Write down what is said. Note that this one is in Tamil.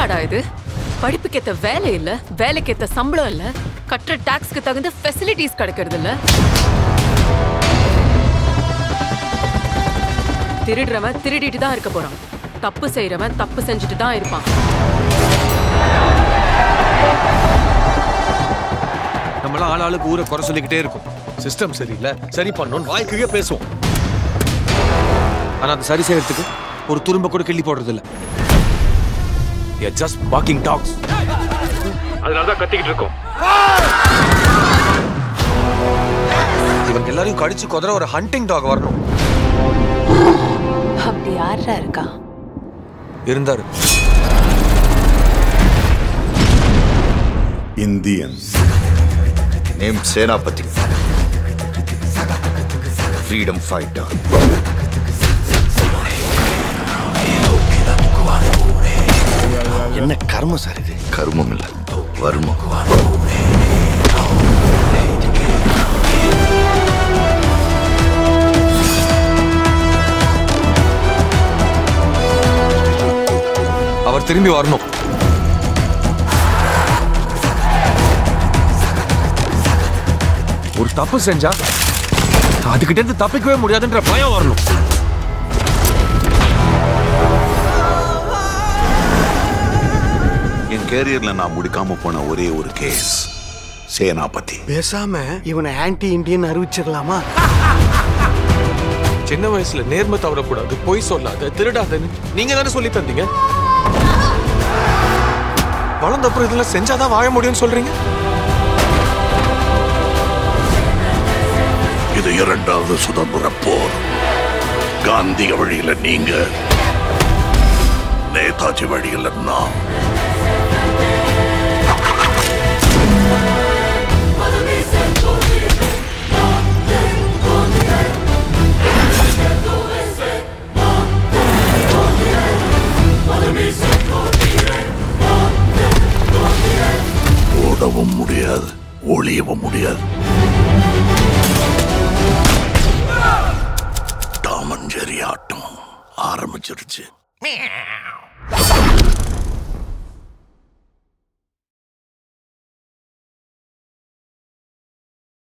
தமிழ்நாடா இது படிப்புக்கேத்த வேலை இல்ல வேலைக்கேத்த சம்பளம் இல்ல கட்டுற டாக்ஸ்க்கு தகுந்த ஃபெசிலிட்டிஸ் கிடைக்கிறது இல்ல திருடுறவன் திருடிட்டு தான் இருக்க போறான் தப்பு செய்யறவன் தப்பு செஞ்சுட்டு தான் இருப்பான் நம்மளாம் ஆள் ஆளுக்கு ஊரை குறை சொல்லிக்கிட்டே இருக்கும் சிஸ்டம் சரியில்லை சரி பண்ணணும் வாய்க்கையே பேசுவோம் ஆனா அதை சரி செய்யறதுக்கு ஒரு துரும்ப கூட கிள்ளி போடுறது இல்ல ஜஸ்ட் வாக்கிங் டாக்ஸ் அதனால தான் கத்திக்கிட்டு இருக்கோம் இவங்க எல்லாரையும் கடிச்சு குதிர ஒரு ஹண்டிங் டாக் வரணும் அப்படி யாரா இருக்கா இருந்தாரு Indian. Named Senapati. Freedom fighter. என்ன கர்மம் சார் இது கர்மம் இல்ல வர்மம் அவர் திரும்பி வரணும் ஒரு தப்பு செஞ்சா அதுகிட்ட இருந்து தப்பிக்கவே முடியாதுன்ற பயம் வரணும் என் கேரியர்ல நான் முடிக்காம போன ஒரே ஒரு கேஸ் சேனாபதி பேசாம இவனை ஆன்டி இந்தியன் அறிவிச்சிடலாமா சின்ன வயசுல நேர்மை தவறக்கூடாது பொய் சொல்லாத திருடாதன்னு நீங்க தானே சொல்லி தந்தீங்க வளர்ந்த அப்புறம் இதெல்லாம் செஞ்சாதான் வாழ முடியும்னு சொல்றீங்க இது இரண்டாவது சுதந்திர போர் காந்திய வழியில நீங்க நேதாஜி வழியில நான் ஓடவும் முடியாது ஒளியவும் முடியாது டாமன் ஜெரி ஆட்டம் ஆரம்பிச்சிருச்சு